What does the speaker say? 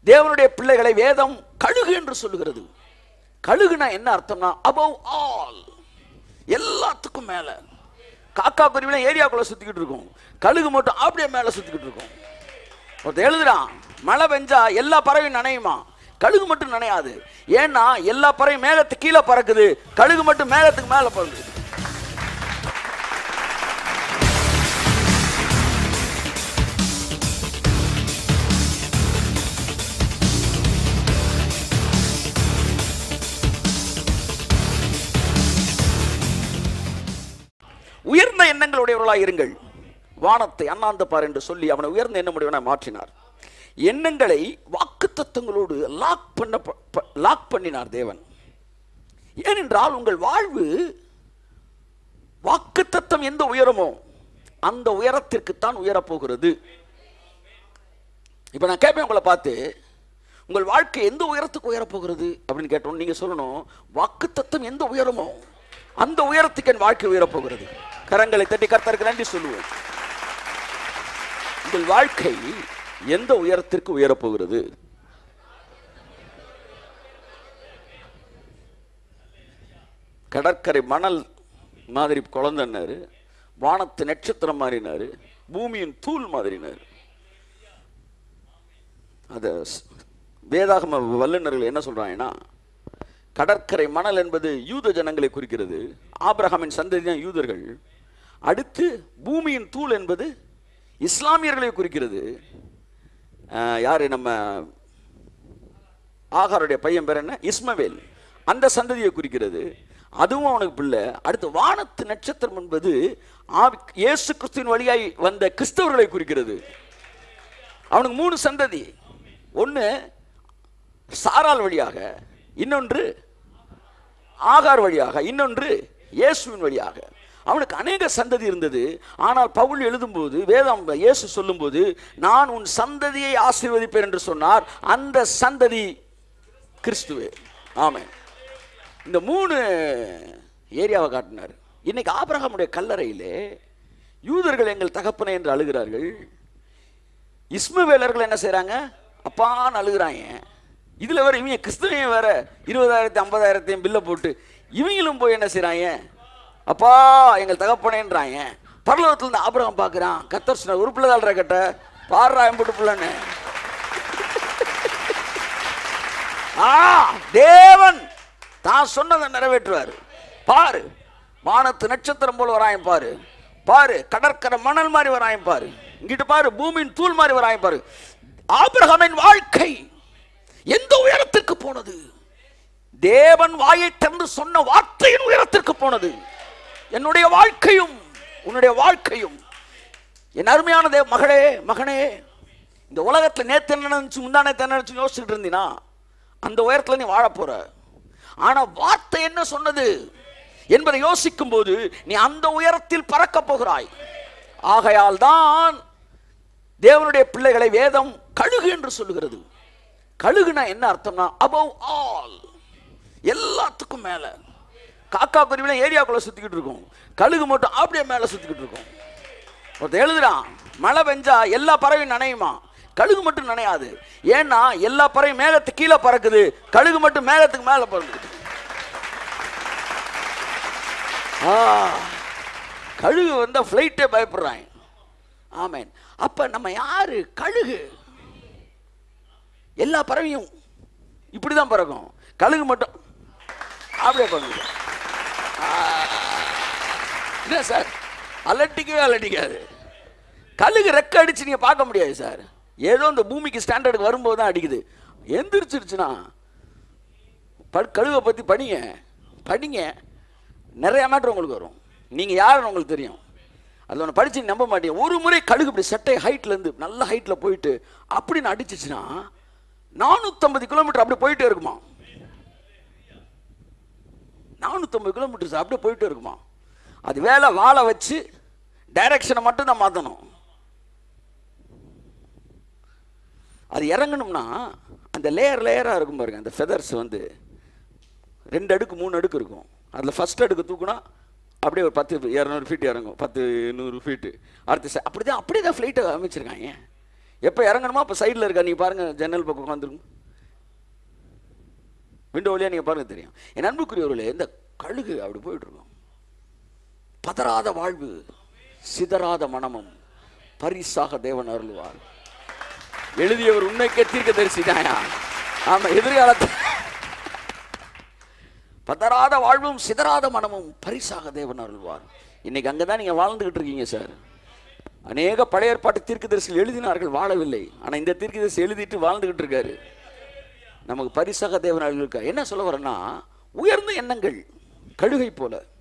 தேவனுடைய பிள்ளைகளை வேதம் கழுகு என்று சொல்லுகிறது கழுகுனா என்ன அர்த்தம்னா above ஆல் எல்லாத்துக்கும் மேல காக்கா குருவில ஏரியாக்குள்ள சுத்திக்கிட்டு இருக்கும் கழுகு மட்டும் அப்படியே மேல சுத்திக்கிட்டு இருக்கும் ஒருத்தன் எழுதுறான் மழை பெஞ்சா எல்லா பறவையும் நனையுமா கழுகு மட்டும் நனையாது ஏன்னா எல்லா பறவையும் மேகத்துக்கு கீழே பறக்குது கழுகு மட்டும் மேகத்துக்கு மேல பறக்குது உயர்ந்த எண்ணங்களுடையவர்களாய் இருங்கள் வானத்தை அண்ணாந்து பார் என்று சொல்லி அவனை உயர்ந்த எண்ணமுடையவனாய் மாற்றினார் எண்ணங்களை வாக்குத்தத்தங்களோடு லாக் பண்ண லாக் பண்ணினார் தேவன் ஏனென்றால் உங்கள் வாழ்வு வாக்குத்தத்தம் எந்த உயரமோ அந்த உயரத்திற்குத்தான் உயரப்போகிறது இப்போ நான் கேட்பேன் உங்களை பார்த்து உங்கள் வாழ்க்கை எந்த உயரத்துக்கு உயரப்போகிறது அப்படின்னு கேட்டோம் நீங்க சொல்லணும் வாக்குத்தத்தம் எந்த உயரமோ அந்த உயரத்துக்கு என் வாழ்க்கை உயரப்போகிறது கரங்களை தட்டி கர்த்தருக்கு நன்றி சொல்லுவோம் உங்கள் வாழ்க்கை எந்த உயரத்திற்கு உயரப்போகிறது கடற்கரை மணல் மாதிரி குழந்தைன்னாரு வானத்து நட்சத்திரம் மாறினாரு பூமியின் தூள் மாதிரினாரு அத ஸ்- வேதாகம வல்லுநர்கள் என்ன சொல்றாங்கன்னா கடற்கரை மணல் என்பது யூத ஜனங்களை குறிக்கிறது ஆபிரகாமின் சந்ததி தான் யூதர்கள் அடுத்து பூமியின் தூள் என்பது இஸ்லாமியர்களை குறிக்கிறது அஹ், யாரு நம்ம ஆகாருடைய பையன் பேர் என்ன இஸ்மவேல் அந்த சந்ததியை குறிக்கிறது அதுவும் அவனுக்கு பிள்ளை அடுத்து வானத்து நட்சத்திரம் என்பது ஆவி இயேசு கிறிஸ்துவின் வழியாய் வந்த கிறிஸ்தவர்களை குறிக்கிறது அவனுக்கு மூணு சந்ததி ஒன்று சாரால் வழியாக இன்னொன்று ஆகார் வழியாக இன்னொன்று இயேசுவின் வழியாக அவனுக்கு அநேக சந்ததி இருந்தது ஆனால் பவுல் எழுதும்போது வேதம் இயேசு சொல்லும்போது நான் உன் சந்ததியை ஆசீர்வதிப்பேன் என்று சொன்னார் அந்த சந்ததி கிறிஸ்துவே ஆமென் இந்த மூணு ஏரியாவை காட்டினார் இன்னைக்கு ஆபிரகாமுடைய கல்லறையிலே யூதர்கள் எங்கள் தகப்பனை என்று அழுகிறார்கள் இஸ்மவேலர்கள் என்ன செய்றாங்க அப்பான்னு அழுகுறாங்க இதுல வேற இவங்க கிறிஸ்தவங்க வேற இருபதாயிரத்தி ஐம்பதாயிரத்தையும் பில்ல போட்டு இவங்களும் போய் என்ன செய்றாங்க அப்பா எங்கள் தகப்பனேன்றாங்க பரலோகத்துல இருந்து ஆபிரகாம் பார்க்கறான் கத்தர் சொன்ன ஒரு பிள்ளை தாழ்ற கட்ட பாடுறா எம்புட்டு பிள்ளைன்னு ஆ தேவன் தான் சொன்னதை நிறைவேற்றுவார் பாரு வானத்து நட்சத்திரம் போல வராயம் பாரு பாரு கடற்கரை மணல் மாதிரி வராயம் பாரு இங்கிட்டு பாரு பூமியின் தூள் மாதிரி வராயம் பாரு ஆபிரகாமின் வாழ்க்கை எந்த உயரத்திற்கு போனது தேவன் வாயை திறந்து சொன்ன வார்த்தையின் உயரத்திற்கு போனது என்னுடைய வாழ்க்கையும் உன்னுடைய வாழ்க்கையும் என் அருமையான தேவ மகளே மகனே இந்த உலகத்துல நேத்து என்ன நினைச்சு முந்தானே என்ன நினைச்சு யோசிச்சுட்டு இருந்தீனா அந்த உயரத்துல நீ வாழப் போற ஆனா வார்த்தை என்ன சொன்னது என்பதை யோசிக்கும் போது நீ அந்த உயரத்தில் பறக்கப் போகிறாய் ஆகையால் தான் தேவனுடைய பிள்ளைகளை வேதம் கழுகு என்று சொல்லுகிறது கழுகுனா என்ன அர்த்தம்னா above ஆல் எல்லாத்துக்கும் மேல காக்கா குருவில ஏரியாக்குள்ள சுத்திக்கிட்டு இருக்கும் கழுகு மட்டும் அப்படியே மேல சுத்திக்கிட்டு இருக்கும் ஒருத்தன் எழுதுறான் மழை பெஞ்சா எல்லா பறவையும் நனையுமா கழுகு மட்டும் நனையாது ஏன்னா எல்லா பறவையும் மேகத்துக்கு கீழே பறக்குது கழுகு மட்டும் மேகத்துக்கு மேல பறக்குது ஆ கழுகு வந்தா ஃப்ளைட்டே பயப்படுறாங்க ஆமென் அப்ப நம்ம யாரு கழுகு எல்லா பறவையும் இப்படிதான் பறக்கும் கழுகு மட்டும் அப்படியே பறக்குது ஆ. என்ன சார் அலட்டிக்கவே அலட்டிக்காது கழுகு ரெக்க அடிச்சு நீங்க பார்க்க முடியாது சார் ஏதோ இந்த பூமிக்கு ஸ்டாண்டர்டுக்கு வரும்போது தான் அடிக்குது எந்திரிச்சிருச்சுன்னா ப- கழுகை பத்தி படிங்க படிங்க நிறைய மேட்ரு உங்களுக்கு வரும் நீங்க யாருன்னு உங்களுக்கு தெரியும் அதில் ஒன்று படிச்சு நீ நம்ப மாட்டீங்க ஒரு முறை கழுகு இப்படி சட்டை ஹைட்ல இருந்து நல்ல ஹைட்ல போயிட்டு அப்படின்னு அடிச்சிச்சுன்னா நானூற்றம்பது கிலோமீட்டர் அப்படி போயிட்டே இருக்குமா நானூற்றம்பது கிலோமீட்டர்ஸ் அப்படியே போயிட்டே இருக்குமா அது வேலை வாழை வச்சு டைரக்ஷனை மட்டும் தான் மாற்றணும் அது இறங்கணும்னா அந்த லேயர் லேயராக இருக்கும் பாருங்க அந்த ஃபெதர்ஸ் வந்து ரெண்டு அடுக்கு மூணு அடுக்கு இருக்கும் அதில் ஃபர்ஸ்ட் அடுக்கு தூக்குனா அப்படியே ஒரு பத்து இரநூறு ஃபீட் இறங்கும் பத்து நூறு ஃபீட்டு அடுத்த ச- அப்படிதான் அப்படியே தான் ஃப்ளைட்டை அமைச்சிருக்காங்க எப்போ இறங்கணுமோ அப்போ சைடில் இருக்கா நீங்கள் பாருங்க ஜன்னல் பக்கம் உட்காந்துருங்க விண்டோ வழியாக நீங்கள் பாருங்க தெரியும் என் அன்புக்குரியவர்களே இந்த கழுகு அப்படி போயிட்டு இருக்கோம் பதறாத வாழ்வு சிதறாத மனமும் பரிசாக தேவன் அருள்வார் எழுதியவர் உண்மைக்கே தீர்க்க தரிசிதாயா ஆமா எதிர்காலத்தில் பதறாத வாழ்வும் சிதறாத மனமும் பரிசாக தேவன் அருள்வார் இன்னைக்கு அங்கே தான் நீங்கள் வாழ்ந்துகிட்டு இருக்கீங்க சார் அநேக பழைய ஏற்பாட்டு தீர்க்கதரிசிகள் எழுதினார்கள் வாழவில்லை ஆனால் இந்த தீர்க்கதரிசி எழுதிட்டு வாழ்ந்துகிட்டு இருக்காரு நமக்கு பரிசாக தேவன் அருள் இருக்கா என்ன சொல்ல வரேன்னா உயர்ந்த எண்ணங்கள் கழுகை போல